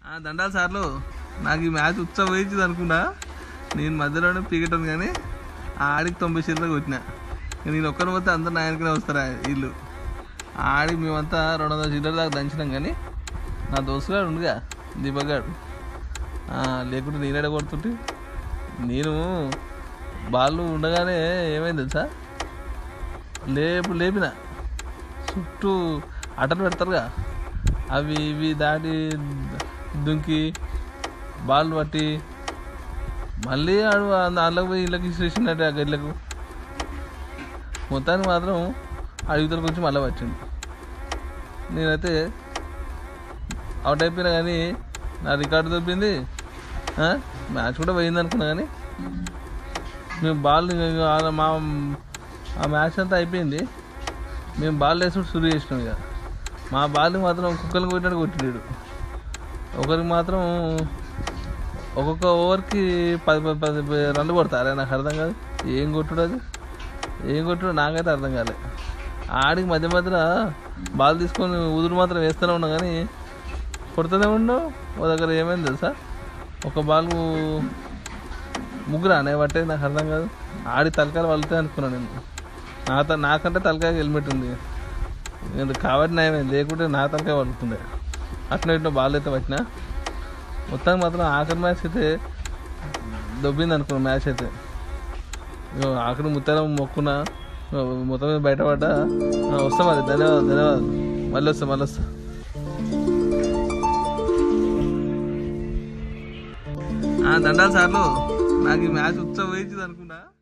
ఆ, దండాలు సార్లు నాకు ఈ మ్యాచ్ ఉత్సవ వేయించింది అనుకున్నా నేను మధ్యలోనే పీకటాను కానీ ఆ ఆడికి తొంభై షీర్లు కొట్టిన ఇక నేను ఒక్కరిని పోతే అందరు నా వెనకనే వస్తారా వీళ్ళు ఆ ఆడికి మేమంతా రెండు వందల షీర్ల దాకా దంచినాం కానీ నా దోస్తుగాడు ఉండుగా దీపగాడు లేకుంటే నేనేడ కొడుతుంటే నేను బాళ్ళు ఉండగానే ఏమైంది తెలుసా లేపు లేపిన చుట్టూ అటలు పెడతారుగా అవి ఇవి దాటి దుంకి బాల్ పట్టి మళ్ళీ ఆడు దాంట్లోకి పోయి ఇళ్ళకి ఇసిరేసినట్టు ఆ గడ్లకు మొత్తానికి మాత్రం అడుగుతలకు వచ్చి మళ్ళీ వచ్చింది నేనైతే అవుట్ అయిపోయినా కానీ నా రికార్డు దొబ్బింది ఆ? మ్యాచ్ కూడా పోయింది అనుకున్నా కానీ మేము బాల్ ఇంకా ఆ- మా ఆ మ్యాచ్ అంతా అయిపోయింది మేము బాల్ వేసుకుంటూ షురు చేసినాం ఇక మా బాల్ మాత్రం కుక్కలు కొట్టినట్టు కొట్టినాడు ఒకరికి మాత్రం ఒక్కొక్క ఓవర్కి పది పది పది పది రన్లు కొడతారే నాకు అర్థం కాదు ఏం కొట్టుడు అది ఏం కొట్టుడు నాకైతే అర్థం కాలే ఆడికి మధ్య మధ్యన బాల్ తీసుకొని ఉదురు మాత్రం వేస్తూనే ఉన్నా కానీ కొడుతూనే ఉన్నావు ఓ దగ్గర ఏమైంది తెలుసా ఒక బాల్ ముగ్గురు అనే పట్టేది నాకు అర్థం కాదు ఆడి తలకాయలు వలుతాయి అనుకున్నాను నేను నా త- నాకంటే తలకాయ హెల్మెట్ ఉంది నేను కాబట్టి నయమైంది లేకుంటే నా తలకాయ వలుతుండే అట్లా ఇట్లా బాల్ అయితే పట్టిన మొత్తానికి మాత్రం ఆఖరి మ్యాచ్ అయితే దొబ్బింది అనుకున్నా మ్యాచ్ అయితే ఇగో ఆఖరి ముత్తాల మొక్కున ఇగో మొత్తం మీద బయటపడ్డా ఆ, వస్తాం అది ధన్యవాదాలు ధన్యవాదాలు మళ్ళీ వస్తా మళ్ళీ వస్తా దండాలు సార్లు నాకు ఈ మ్యాచ్ ఉత్సవం వేయించింది అనుకున్నా